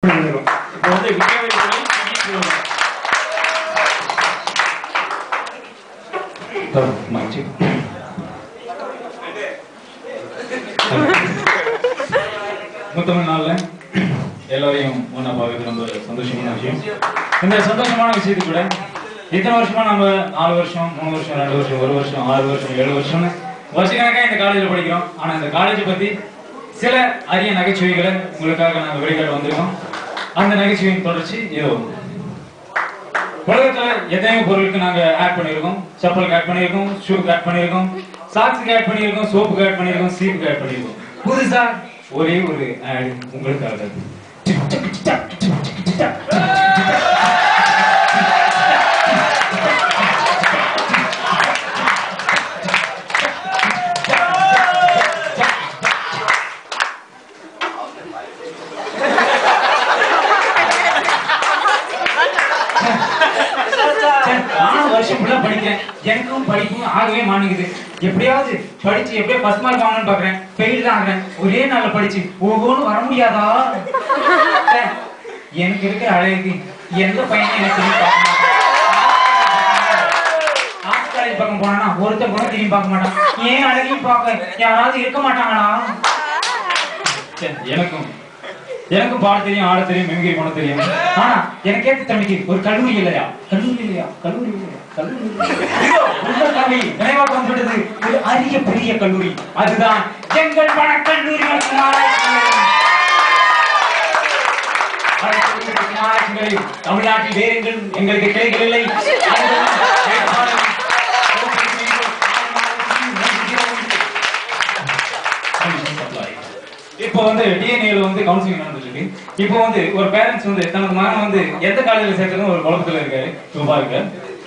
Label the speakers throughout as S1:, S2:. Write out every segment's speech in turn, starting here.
S1: பண்ணிருக்கோம் இப்போ வந்து விக்ரவேல் துறை சிவம் மகிழ்ச்சி முத்தமிழ் நாள்ல எல்லாரையும் ஒண்ணா பார்க்கறது ரொம்ப சந்தோஷமான விஷயம் இந்த சந்தோஷமான விஷயத்து கூட இத்தனை வருஷமா நம்ம நாலு வருஷம் மூணு வருஷம் ரெண்டு வருஷம் ஒரு வருஷம் ஆறு வருஷம் ஏழு வருஷம்னு வருஷக்கணக்கா இந்த காலேஜில் படிக்கிறோம் ஆனா இந்த காலேஜை பத்தி சில அரிய நகைச்சுவைகளை உங்களுக்காக நாங்கள் வெளிக்காட்ட வந்திருக்கோம் அந்த நகைச்சுவையின் தொடர்ச்சி இதோ உலகத்துல எத்தனையோ பொருளுக்கு நாங்க ஆட் பண்ணியிருக்கோம் செப்பலுக்கு ஆட் பண்ணியிருக்கோம் ஷூக்கு ஆட் பண்ணியிருக்கோம் சாக்ஸுக்கு ஆட் பண்ணியிருக்கோம் சோப்புக்கு ஆட் பண்ணியிருக்கோம் சீப்புக்கு ஆட் பண்ணியிருக்கோம் புதுசா ஒரே ஒரு ஆட் உங்களுக்காக சரி, நானும் வருஷம் ஃபுல்லா படிக்கிறேன் எனக்கும் படிப்பும் ஆகவே மாட்டேங்குது எப்படியாவது படிச்சு எப்படியோ ஃபர்ஸ்ட் மார்க் வாங்கணும்னு பாக்குறேன் ஃபெயில் தான் ஆகுறேன் ஒரே நாள்ல படிச்சு ஒவ்வொன்றும் வர முடியாதா சரி, எனக்கு இருக்கிற அழகுக்கு எந்த பையனும் எனக்கு திரும்பி பார்க்க மாட்டான். ஆர்ட்ஸ் காலேஜ் பக்கம் போனா ஒருத்தர் கூட திரும்பி பார்க்க மாட்டான் ஏன் அழகையும் பார்க்க யாராவது இருக்க மாட்டாங்களா சரி, எனக்கும் எனக்கும் பாட தெரியும் ஆட தெரியும் மிமிகிரி பண்ண தெரியும் ஆனா எனக்கு ஏத்த தம்பிக்கு ஒரு கல்லூரி இல்லையா கல்லூரி இல்லையா கல்லூரி இல்லையா கல்லூரி இல்லையா? இதோ, உங்கள் கல்வி நினைவாக்கம் பெற்றது ஒரு அரிய பெரிய கல்லூரி அதுதான் எங்கள் பண கல்லூரி மற்றும் ஆராய்ச்சி நிலையம். ஆராய்ச்சி மற்றும் ஆராய்ச்சி நிலையம். தமிழ்நாட்டில் வேறு எங்கும் எங்களுக்கு கிளைகள் இல்லை அதுதான் வேட்பாளர் இப்போ வந்து டிஎன்ஏல வந்து கவுன்சிலிங் நடந்துட்டு இருக்கு இப்போ வந்து ஒரு பேரண்ட்ஸ் வந்து தனது மகன் வந்து எந்த காலேஜ்ல சேர்க்கணும் ஒரு குழப்பத்துல இருக்காரு இப்போ பாருங்க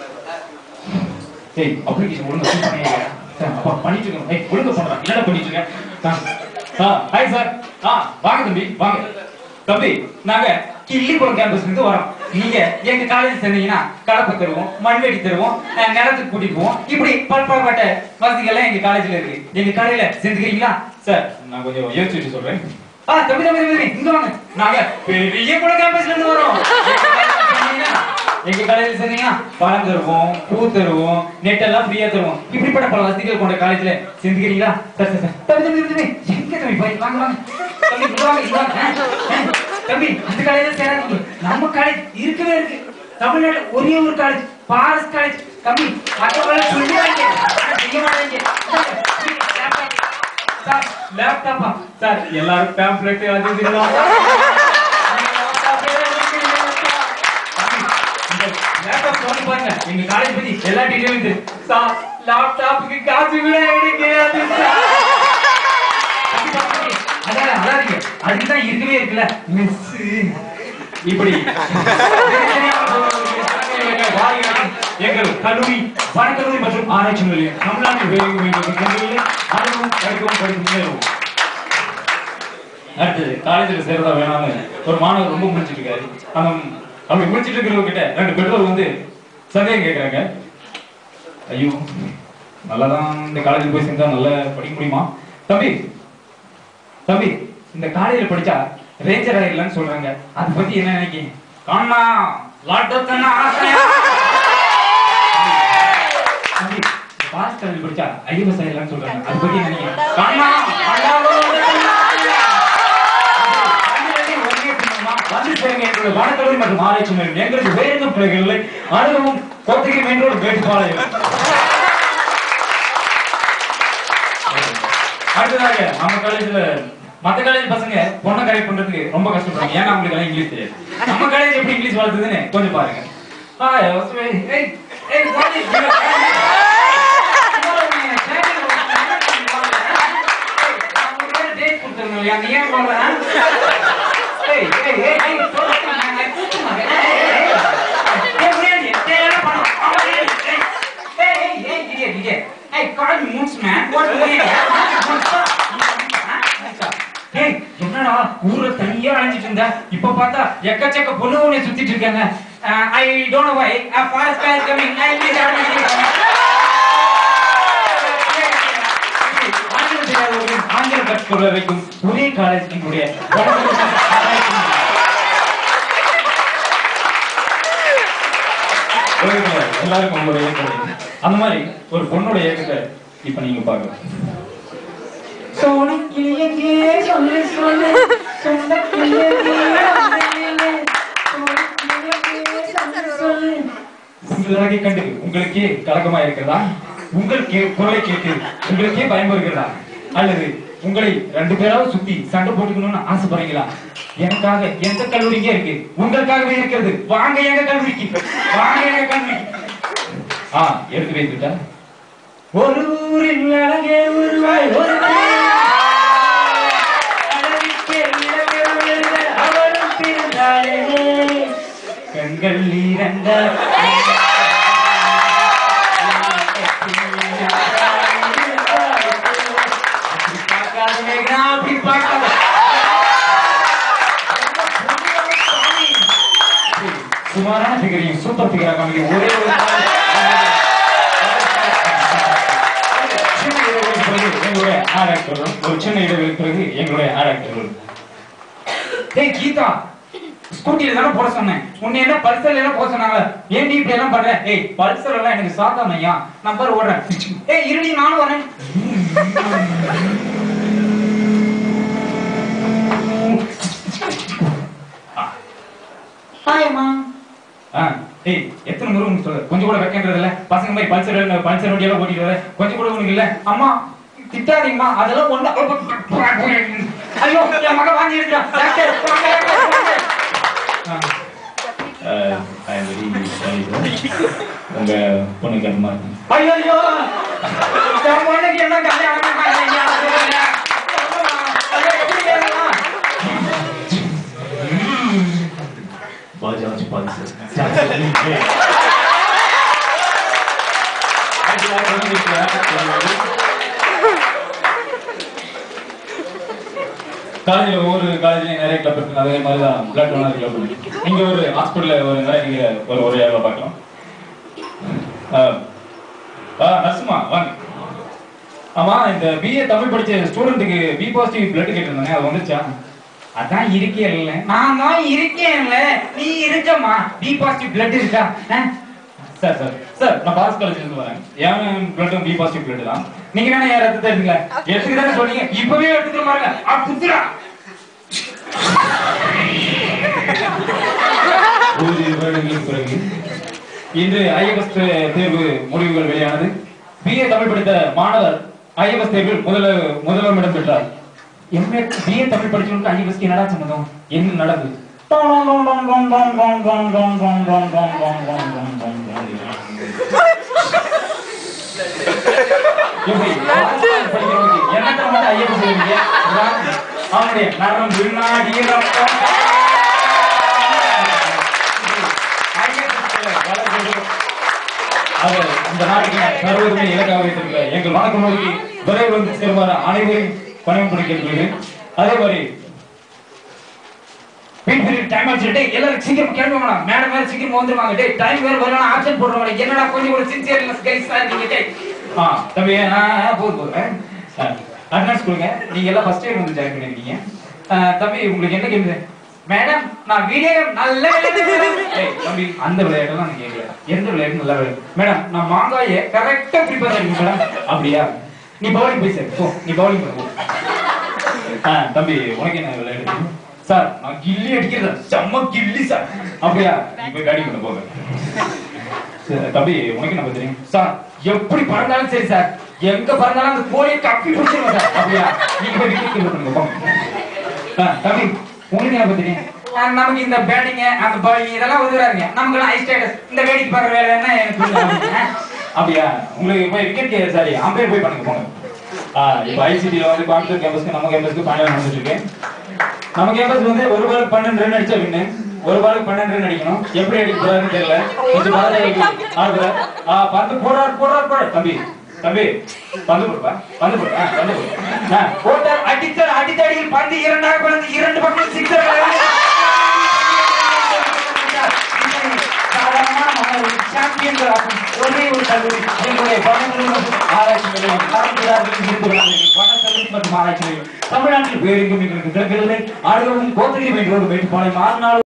S1: ஏய் அப்ளிகேஷன் ஒழுங்கா ஃபில் பண்ணியா அப்பா பண்ணிட்டு இருக்கேன் ஏய் ஒழுங்கா பண்றேன் என்னடா பண்ணிட்டு இருக்கேன் ஆ ஹாய் சார் ஆ வாங்க தம்பி வாங்க தம்பி நாங்க கிள்ளிக்குளம் கேம்பஸ்ல இருந்து வரோம் நீங்க எங்க காலேஜ் சேர்ந்தீங்கன்னா கலப்பை தருவோம் மண்வெடி தருவோம் அஹ் நிலத்துக்கு கூட்டிட்டு போவோம் இப்படி பல்பலப்பட்ட வசதிகள்லாம் எங்க காலேஜ்ல இருக்கு எங்க காலேஜ்ல சேர்ந்துக்கிறீங்களா சார் நான் கொஞ்சம் யோசிச்சுட்டு சொல்றேன் ஆ தம்பி தம்பி தம்பி தம்பி, இங்க வாங்க நாங்க பெரிய குளம் கேம்பஸ்ல இருந்து வரோம் எங்க காலேஜ்ல சேர்ந்தீங்கன்னா பழம் தருவோம் பூ தருவோம் நெட் எல்லாம் ஃப்ரீயா தருவோம் இப்படிப்பட்ட பல வசதிகள் கொண்ட காலேஜ்ல சேர்ந்துக்கிறீங்களா சார் சார் சார் தம்பி தம்பி தம்பி தம்பி எங்க தம்பி போய் வாங்க வாங்க தம்பி இங்க வாங்க இங்க வாங்க ஆ, ஆ. தம்பி அந்த காலேஜ்ல சேராதீங்க நம்ம காலேஜ் இருக்கவே இருக்கு தமிழ்நாடு ஒரே ஒரு காலேஜ் பாரஸ் காலேஜ் தம்பி மற்ற காலேஜ் சொல்லுவாங்க ஆனா செய்ய மாட்டாங்க சார் லேப்டாப்பா சார் எல்லாரும் பேம்ப்ளெட் அது இதுலாம் லேப்டாப் சொல்லி பாருங்க எங்க காலேஜ் பத்தி எல்லா டீடைலும் இருக்கு சார் லேப்டாப்புக்கு காசு கூட கிடைக்காது சார் தம்பி, தம்பி, தம்பி, அதான் அதாதீங்க அதுக்குதான் இருக்கவே இருக்குல்ல மிஸ் இப்படி எங்கள் கல்லூரி வனக்கல்லூரி மற்றும் ஆராய்ச்சி நிலையம் தமிழ்நாட்டில் வேலை வேண்டிய கல்லூரியில் அதுவும் படிக்கவும் படிக்கும் முன்னேறுவோம் அடுத்தது காலேஜில் சேரதா வேணாம்னு ஒரு மாணவர் ரொம்ப முடிச்சிட்டு இருக்காரு அந்த அப்படி முடிச்சிட்டு இருக்கிறவங்க கிட்ட ரெண்டு பெற்றோர் வந்து சந்தேகம் கேட்கறாங்க ஐயோ நல்லாதான் இந்த காலேஜ் போய் சேர்ந்தா நல்லா படிக்க முடியுமா தம்பி தம்பி இந்த காலேஜ்ல படிச்சா ரேஞ்சர் ஆயிடலாம்னு சொல்றாங்க அதை பத்தி என்ன நினைக்கிறீங்க காணா லாட்டோ தானே ஆசையா தம்பி பாஸ் காலேஜ் படிச்சா ஐஎஃப்எஸ் ஆயிடலாம்னு சொல்றாங்க அதை பத்தி என்ன நினைக்கிறீங்க காணா வந்து சேருங்க எங்களுடைய வனக்கல்லூரி மற்றும் ஆராய்ச்சி நிலையம் எங்களுக்கு வேறு எதுவும் பிள்ளைகள் இல்லை அதுவும் கோத்தகிரி மெயின் ரோடு வேட்டுப்பாளையம் அடுத்ததாக நம்ம காலேஜ்ல மத்த காலேஜ் பசங்க பொண்ணை கரெக்ட் பண்றதுக்கு ரொம்ப கஷ்டப்படுறாங்க ஏன்னா அவங்களுக்கு எல்லாம் இங்கிலீஷ் தெரியாது நம்ம காலேஜ் எப்படி இங்கிலீஷ் வளர்த்துதுன்னு கொஞ்சம் பாருங்க Hi, I was very- hey, hey, what is your- Tomorrow நீ training Hey, நான் உங்களுக்கு date கொடுத்திருந்தேன் இல்லையா? நீ ஏன் போகல, ஆ? Hey, hey, hey, hey, சொல்லுங்க, நான் நான் கூப்பிட்டுமா. Hey, hey, hey. Hey, முடியாது, தேவையான பணம். Hey, hey, hey, hey, idiot, idiot. Hey, call me moods, man. What முடியாது? ஏய் என்னடா ஊர்ல தனியா அலைஞ்சிட்டு இருந்த இப்ப பார்த்தா எக்கச்சக்க பொண்ணு உன்னை சுத்திட்டு இருக்காங்க I don't know why forest car coming I English ஆங்கிலம் தெரியாதவர்கள் ஆங்கிலம் கற்றுக்கொள்ள வைக்கும் ஒரே காலேஜ் எங்களுடைய வடகிழக்கு ஆராய்ச்சி நிலையம். நல்லா இருக்கும் உங்களோட இயக்கம் அந்த மாதிரி ஒரு பொண்ணோட இயக்கத்தை இப்ப நீங்க பாருங்க
S2: சோனிக்கிளியே சொல்லு சொல்லு சொந்தக்கிளியே வந்தேனே. சோனிக்கிளியே சொல்லு சொல்லு
S1: உங்களாக கண்டு உங்களுக்கே கலக்கமா இருக்கிறதா உங்கள் கே குரலை கேட்டு உங்களுக்கே பயம் வருகிறதா அல்லது உங்களை ரெண்டு பேராவது சுத்தி சண்டை போட்டுக்கணும்னு ஆசைப்படுறீங்களா எனக்காக எந்த கல்லூரிங்க இருக்கு உங்களுக்காகவே இருக்கிறது வாங்க எங்க கல்லூரிக்கு வாங்க எங்க கல்லூரிக்கு ஆ எடுத்து வைத்துட்டா ஒரு ஊரில் அழகே உருவாய் ஒரு
S2: அழகுக்கே இளமை விழுந்த அவளும் பிறந்தாளே.
S1: கண்கள் இரண்ட
S2: அப்படி பார்க்காத மேகனா, அப்படி பார்க்காத.
S1: சுமாரான ஃபிகரையும் சூப்பர் ஃபிகரா காமிக்க ஒரே ஒரு நாள் சின்ன இடைவெளிக்கு பிறகு எங்களுடைய ஆட் ஆக்டர்கள் ஒரு சின்ன இடைவெளிக்கு பிறகு எங்களுடைய ஆட் ஆக்டர்கள் டேய் கீதா ஸ்கூட்டில தானே போட சொன்னேன் உன்னை என்ன பல்சர்ல எல்லாம் போட சொன்னாங்க ஏன்டி இப்படி எல்லாம் பண்ற ஏய் பல்சர் எல்லாம் எனக்கு சாதாரண ஐயா நம்பர் ஓடுறேன் ஏய் இருடி நானும் வரேன்
S2: ஹாய் அம்மா
S1: ஆ, ஏய் எத்தனை முறை உனக்கு சொல்ல கொஞ்சம் கூட வைக்கின்றது இல்ல பசங்க மாதிரி பல்சர் பல்சர் வண்டி எல்லாம் ஓட்டிட்டு வர கொஞ்சம் கூட உனக்கு இல்ல அம்மா திட்டாதீங்கம்மா அதெல்லாம் ஒண்ணு ஐயோ என் மகன் வாங்கி இருக்கிறான் டாக்டர், வாங்க, வாங்க, வாங்க. ஆ. Uh, I am very sorry, sir. உங்க பொண்ணுக்கு அந்த மாதிரி ஐயோ ஐயோ என் பொண்ணுக்கு என்ன கல்யாணம் பண்ணீங்க? சொல்லுங்க. ஐயோ, எப்படி கேட்கலாம்? பஜாஜ் பல்சர் காலேஜ்ல ஒவ்வொரு காலேஜ்லயும் நிறைய கிளப் இருக்கு அதே மாதிரி தான் பிளட் டோனர் கிளப் இருக்கு இங்க ஒரு ஹாஸ்பிட்டல்ல ஒரு நிறைய நீங்க ஒரு ஒரு ஏரியாவை பார்க்கலாம் ஆஹ், ஆ நர்சுமா வாங்க ஆமா இந்த பிஏ தமிழ் படிச்ச ஸ்டூடெண்ட்டுக்கு பி பாசிட்டிவ் பிளட் கேட்டிருந்தாங்க அது வந்துச்சா அதான் இருக்கே இல்ல நான் தான் இருக்கேன் இல்ல நீ இருக்கமா பி பாசிட்டிவ் பிளட் இருக்கா ஆ? சார் சார் சார் நான் பாஸ் காலேஜ்ல இருந்து வரேன் என் பிளட்டும் பி பாசிட்டிவ் பிளட் தான் நீங்க வேணா யார் ரத்தத்தை எடுத்துங்களா எடுத்துக்க தானே சொன்னீங்க இப்பவே எடுத்துக்க பாருங்க ஆ குத்துறா ஒரு வருடங்களுக்கு பிறகு இன்று ஐஎஃப்எஸ் தேர்வு முடிவுகள் வெளியானது பிஏ தமிழ் படித்த மாணவர் ஐஎஃப்எஸ் தேர்வில் முதல முதலாம் இடம் பெற்றார் எம்ஏ பிஏ தமிழ் படிச்சவங்களுக்கு ஐஎஃப்எஸ்க்கு என்னடா சம்மதம் என்ன நடந்தது எப்படி? படிக்கிறவங்களுக்கு என்னத்தை மட்டும் ஐஎஃப்எஸ் எழுதுறீங்க? அவனுடைய நரம்பு நாடி ரத்தம் அவர் இந்த நாட்டுக்கு சர்வதமே இலக்காக வைத்திருக்கிறார் எங்கள் வணக்கம் நோக்கி விரைவில் வந்து சேருமாறு அனைவரையும் பணியம் பிடிக்கிறேன் அதே மாதிரி வெயிட் பண்ணி டைம் ஆச்சு டேய் எல்லாரும் சீக்கிரம் கேள்வி வேணாம் மேடம் வேற சீக்கிரம் வந்துருவாங்க டேய் டைம் வேற வரலாம் ஆப்சென்ட் போடுறவங்க என்னடா கொஞ்சம் கூட சின்சியர்னஸ் கைஸ் இருக்கீங்க டேய் ஆ தம்பி ஆ ஆ, போதும் போதும் அட்வான்ஸ் கொடுங்க நீங்க எல்லாம் ஃபர்ஸ்ட் இயர் வந்து ஜாயின் பண்ணிருக்கீங்க ஆ, தம்பி உங்களுக்கு என்ன கேள்வி மேடம் நான் வீடியோ நல்ல விளையாட்டு ஏய் தம்பி அந்த விளையாட்டெல்லாம் நான் கேட்கல எந்த விளையாட்டு நல்ல விளையாட்டு மேடம் நான் மாங்காயை கரெக்டா ப்ரிப்பேர் பண்ணிருக்கேன் மேடம் அப்படியா நீ பவுலிங் போய் சார் போ நீ பவுலிங் பண்ண போ ஆ, தம்பி உனக்கு என்ன விளையாடு சார் நான் கில்லி அடிக்கிறதா செம்ம கில்லி சார் அப்படியா நீ போய் காடி கொண்டு போக சரி, தம்பி உனக்கு என்ன தெரியும் சார் எப்படி பறந்தாலும் சரி சார் எங்க பறந்தாலும் அந்த கோழியை கப்பி பிடிச்சிருவேன் சார் அப்படியா நீங்க போய் விக்கெட் கீப்பர் பண்ணுங்க போங்க ஆ, தம்பி உங்களுக்கு என்ன தெரியும் ஆ, நமக்கு இந்த பேட்டிங் அந்த பாலிங் இதெல்லாம் உதவுறாருங்க நமக்கு ஹை ஸ்டேட்டஸ் இந்த வேடிக்கை பார்க்குற வேலை என்ன எனக்கு புரியல. ஆ, அப்படியா உங்களுக்கு போய் விக்கெட் சாரி அம்பையர் போய் பண்ணுங்க போங்க ஆ, இப்போ ஐசிடியில் வந்து கோயம்புத்தூர் கேம்பஸ்க்கு நம்ம கேம்பஸ்க்கு ஃபைனல் நடந்துட்டு இருக்கு நம்ம கேம்பஸ் வந்து ஒரு பாலுக்கு பன்னெண்டு ரன் அடிச்சா வின்னு ஒரு பாலுக்கு பன்னெண்டு ரன் அடிக்கணும் எப்படி அடிக்க போறாருன்னு தெரியல கொஞ்சம் பாருங்க ஆடுற ஆ பந்து போடுறாரு போடுறாரு போடுறாரு தம்பி தம்பி பந்து போடுப்பா பந்து போடு ஆ பந்து போடு ஆ போட்டார் அடித்தார் அடித்த அடியில் பந்து இரண்டாக பிறந்து இரண்டு பக்கம் சிக்ஸர் சாதாரணமான மாணவர்கள் சாம்பியன்கள் ஆகும் ஒரே ஒரு கல்லூரி எங்களுடைய வனங்கள் ஆராய்ச்சி நிலையம் பரம்புராவில் இருந்து விளங்குகிறது. வனக்கல்லூரி மற்றும் ஆராய்ச்சி நிலையம் தமிழ்நாட்டில் வேறெங்கும் எங்களுக்கு கிடக்கிறது ஆடுகளும் கோத்தகிரி மெயின் ரோடு மேட்டுப்பாளையம் ஆறு நாலு